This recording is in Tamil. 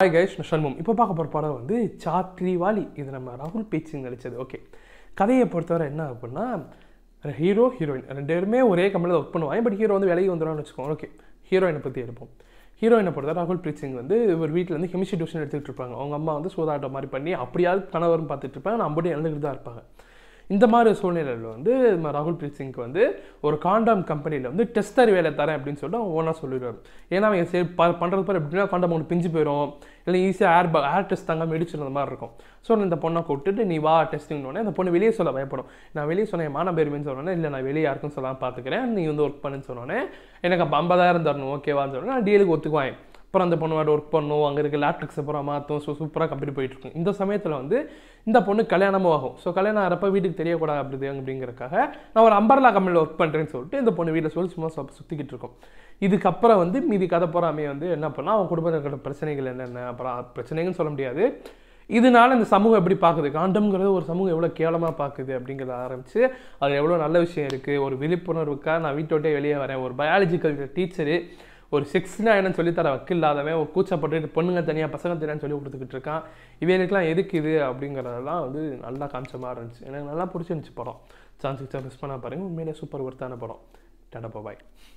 ஹாய் கைஸ் ஷண்மும் இப்போ பார்க்க போகிற படம் வந்து சாத்ரி வாலி இது நம்ம ராகுல் பேச்சு நடித்தது ஓகே கதையை பொறுத்தவரை என்ன அப்படின்னா ஹீரோ ஹீரோயின் ரெண்டு பேருமே ஒரே கம்பெனியில் ஒர்க் பண்ணுவாங்க பட் ஹீரோ வந்து விலகி வந்துடும்னு வச்சுக்கோங்க ஓகே ஹீரோயினை பற்றி எடுப்போம் ஹீரோயினை பொறுத்தவரை ராகுல் பிரீத் சிங் வந்து ஒரு வீட்டில் வந்து கெமிஸ்ட்ரி டியூஷன் எடுத்துகிட்டு இருப்பாங்க அவங்க அம்மா வந்து சூதாட்டம் மாதிரி பண்ணி அப்படியாவது கணவரும் பார்த்துட்டு இருப்பாங்க நான் அப்படியே இழந்துக்கிட்டு தான் இருப்பாங்க இந்த மாதிரி சூழ்நிலையில் வந்து நம்ம ராகுல் பிரீத் சிங்க்கு வந்து ஒரு காண்டாம் கம்பெனியில் வந்து டெஸ்டர் வேலை தரேன் அப்படின்னு சொல்லிட்டு அவங்க ஓனாக சொல்லிடுவார் ஏன்னா அவங்க சரி ப பண்ணுறது பாரு எப்படின்னா காண்டாம் ஒன்று பிஞ்சு போயிடும் இல்லை ஈஸியாக ஏர் ஏர் டெஸ்ட் தாங்காமல் இடிச்சிருந்த மாதிரி இருக்கும் ஸோ இந்த பொண்ணை கூப்பிட்டுட்டு நீ வா டெஸ்டிங்னோடனே அந்த பொண்ணு வெளியே சொல்ல பயப்படும் நான் வெளியே சொன்னேன் மான பேருமேன்னு சொன்னோன்னே இல்லை நான் வெளியே யாருக்கும் சொல்லாமல் பார்த்துக்கிறேன் நீ வந்து ஒர்க் பண்ணுன்னு சொன்னோன்னே எனக்கு அப்போ ஐம்பதாயிரம் தரணும் ஓகேவான்னு சொன்னேன் நான் டீலுக்கு ஒத்துக்குவேன் அப்புறம் அந்த பொண்ணு வேறு ஒர்க் பண்ணும் அங்கே இருக்க லேப்டாப்ஸ் அப்புறம் மாற்றும் ஸோ சூப்பராக கம்பெனி போயிட்டு இருக்கும் இந்த சமயத்தில் வந்து இந்த பொண்ணு கல்யாணமும் ஆகும் ஸோ கல்யாணம் ஆகிறப்ப வீட்டுக்கு தெரியக்கூடாது அப்படி அப்படிங்கிறக்காக நான் ஒரு அம்பர்லா கம்பெனியில் ஒர்க் பண்ணுறேன்னு சொல்லிட்டு இந்த பொண்ணு வீட்டில் சொல்லி சும்மா சு- சுத்திக்கிட்டு இருக்கோம் இதுக்கப்புறம் வந்து மீதி கதை போகிறாமே வந்து என்ன பண்ணால் அவன் குடும்பத்தில் இருக்கிற பிரச்சனைகள் என்னென்ன அப்புறம் பிரச்சனைகள்னு சொல்ல முடியாது இதனால இந்த சமூகம் எப்படி பார்க்குது காண்டம்ங்கிறது ஒரு சமூகம் எவ்வளோ கேவலமாக பார்க்குது அப்படிங்கிறத ஆரம்பித்து அது எவ்வளோ நல்ல விஷயம் இருக்குது ஒரு விழிப்புணர்வுக்காக நான் வீட்டை விட்டே வெளியே வரேன் ஒரு பயாலஜிக்கல் டீச்சரு ஒரு செக்ஸ்னா என்னன்னு சொல்லி தர வக்கு இல்லாதவன் ஒரு கூச்சப்பட்டு பொண்ணுங்க தனியாக பசங்க தனியாக சொல்லி கொடுத்துக்கிட்டு இருக்கான் இவனுக்குலாம் எதுக்கு இது அப்படிங்கிறதெல்லாம் வந்து நல்லா காமிச்ச மாதிரி இருந்துச்சு எனக்கு நல்லா பிடிச்சிருந்துச்சு படம் சான்ஸ் மிஸ் பண்ண பாருங்க உண்மையிலே சூப்பர் ஒர்த்தான படம் டாடா பாய்